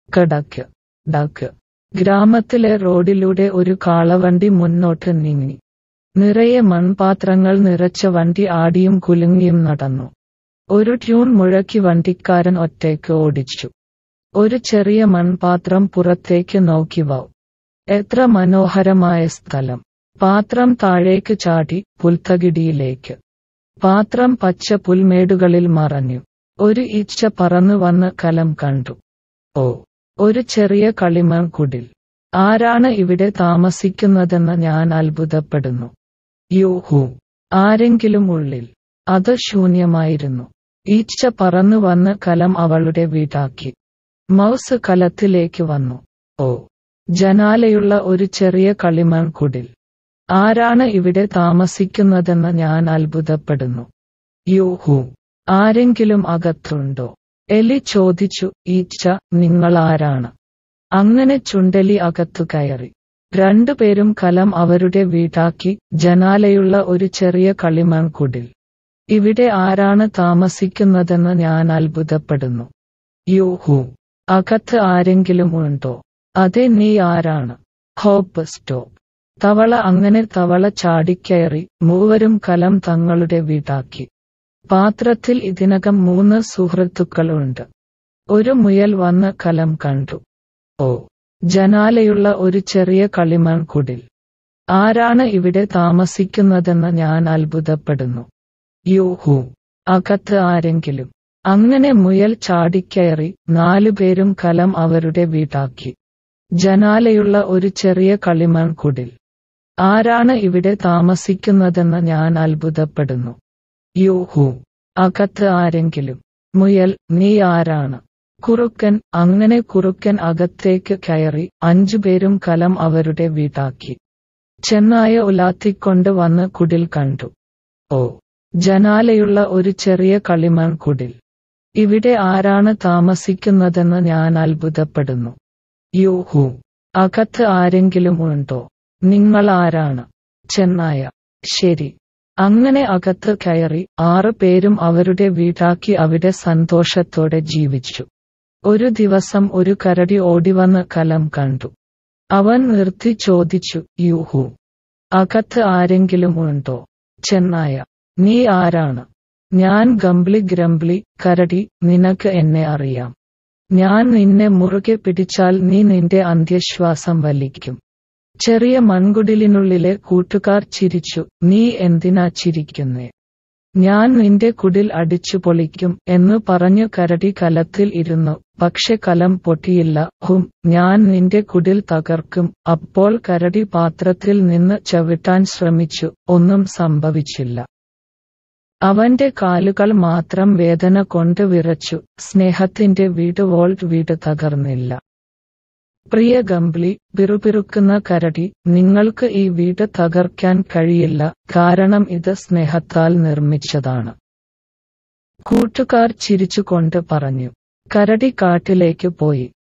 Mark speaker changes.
Speaker 1: കടക്ക് ഡക്ക് ഗ്രാമത്തിലെ റോഡിലൂടെ ഒരു കാളവണ്ടി മുന്നോട്ട് നീങ്ങി നിറയെ മൺപാത്രങ്ങൾ നിറച്ച വണ്ടി ആടിയും കുലുങ്ങിയും നടന്നു ഒരു ട്യൂൺ മുഴക്കി വണ്ടിക്കാരൻ ഒറ്റയ്ക്ക് ഓടിച്ചു ഒരു ചെറിയ മൺപാത്രം പുറത്തേക്ക് നോക്കി വൗ എത്ര മനോഹരമായ സ്ഥലം പാത്രം താഴേക്ക് ചാടി പുൽത്തകിടിയിലേക്ക് പാത്രം പച്ച പുൽമേടുകളിൽ മറഞ്ഞു ഒരു ഈച്ച പറന്നു വന്ന് കലം കണ്ടു ഓ ഒരു ചെറിയ കളിമൺ കുടിൽ ആരാണ് ഇവിടെ താമസിക്കുന്നതെന്ന് ഞാൻ അത്ഭുതപ്പെടുന്നു യൂഹു ആരെങ്കിലും ഉള്ളിൽ അത് ശൂന്യമായിരുന്നു ഈച്ച പറന്നു വന്ന് കലം അവളുടെ വീടാക്കി മൗസ് കലത്തിലേക്ക് വന്നു ഓ ജനാലയുള്ള ഒരു ചെറിയ കളിമൺ കുടിൽ ആരാണ് ഇവിടെ താമസിക്കുന്നതെന്ന് ഞാൻ അത്ഭുതപ്പെടുന്നു യൂഹു ആരെങ്കിലും അകത്തുണ്ടോ എലി ചോദിച്ചു ഈച്ച നിങ്ങളാരാണ് അങ്ങനെ ചുണ്ടലി അകത്തു കയറി രണ്ടുപേരും കലം അവരുടെ വീടാക്കി ജനാലയുള്ള ഒരു ചെറിയ കളിമൺ കുടിൽ ഇവിടെ ആരാണ് താമസിക്കുന്നതെന്ന് ഞാൻ അത്ഭുതപ്പെടുന്നു യൂഹു അകത്ത് ആരെങ്കിലും ഉണ്ടോ അതെ നീ ആരാണ് ഹോപ്പ് സ്റ്റോപ്പ് തവള അങ്ങനെ തവള ചാടിക്കയറി മൂവരും കലം തങ്ങളുടെ വീടാക്കി പാത്രത്തിൽ ഇതിനകം മൂന്ന് സുഹൃത്തുക്കളുണ്ട് ഒരു മുയൽ വന്ന് കലം കണ്ടു ഓ ജനാലയുള്ള ഒരു ചെറിയ കളിമൺ കുടിൽ ആരാണ് ഇവിടെ താമസിക്കുന്നതെന്ന് ഞാൻ അത്ഭുതപ്പെടുന്നു യൂഹു അകത്ത് ആരെങ്കിലും അങ്ങനെ മുയൽ ചാടിക്കയറി നാലുപേരും കലം അവരുടെ വീടാക്കി ജനാലയുള്ള ഒരു ചെറിയ കളിമൺ കുടിൽ ആരാണ് ഇവിടെ താമസിക്കുന്നതെന്ന് ഞാൻ അത്ഭുതപ്പെടുന്നു യൂഹു അകത്ത് ആരെങ്കിലും മുയൽ നീ ആരാണ് കുറുക്കൻ അങ്ങനെ കുറുക്കൻ അകത്തേക്ക് കയറി അഞ്ചുപേരും കലം അവരുടെ വീടാക്കി ചെന്നായ ഉലാത്തിക്കൊണ്ട് വന്ന് കുടിൽ കണ്ടു ഓ ജനാലയുള്ള ഒരു ചെറിയ കളിമൺ കുടിൽ ഇവിടെ ആരാണ് താമസിക്കുന്നതെന്ന് ഞാൻ അത്ഭുതപ്പെടുന്നു യൂഹു അകത്ത് ആരെങ്കിലും ഉണ്ടോ നിങ്ങൾ ആരാണ് ചെന്നായ ശരി അങ്ങനെ അകത്ത് കയറി ആറു പേരും അവരുടെ വീടാക്കി അവിടെ സന്തോഷത്തോടെ ജീവിച്ചു ഒരു ദിവസം ഒരു കരടി ഓടിവന്ന് കലം കണ്ടു അവൻ നിർത്തി ചോദിച്ചു യൂഹു അകത്ത് ആരെങ്കിലും ഉണ്ടോ ചെന്നായ നീ ആരാണ് ഞാൻ ഗംബ്ലി ഗ്രംബ്ലി കരടി നിനക്ക് എന്നെ അറിയാം ഞാൻ നിന്നെ മുറുകെ പിടിച്ചാൽ നീ നിന്റെ അന്ത്യശ്വാസം വലിക്കും ചെറിയ മൺകുടിലിനുള്ളിലെ കൂട്ടുകാർ ചിരിച്ചു നീ എന്തിനാ ചിരിക്കുന്നേ ഞാൻ നിന്റെ കുടിൽ അടിച്ചു പൊളിക്കും എന്നു പറഞ്ഞു കരടി കലത്തിൽ ഇരുന്നു പക്ഷെ കലം പൊട്ടിയില്ല ഹും ഞാൻ നിന്റെ കുടിൽ തകർക്കും അപ്പോൾ കരടി പാത്രത്തിൽ നിന്ന് ചവിട്ടാൻ ശ്രമിച്ചു ഒന്നും സംഭവിച്ചില്ല അവന്റെ കാലുകൾ മാത്രം വേദന കൊണ്ട് വിറച്ചു സ്നേഹത്തിന്റെ വീട് വോൾട്ട് വീട് തകർന്നില്ല പ്രിയ ഗംബ്ലി പിറുപിറുക്കുന്ന കരടി നിങ്ങൾക്ക് ഈ വീട് തകർക്കാൻ കഴിയില്ല കാരണം ഇത് സ്നേഹത്താൽ നിർമ്മിച്ചതാണ് കൂട്ടുകാർ ചിരിച്ചുകൊണ്ട് പറഞ്ഞു കരടി കാട്ടിലേക്ക് പോയി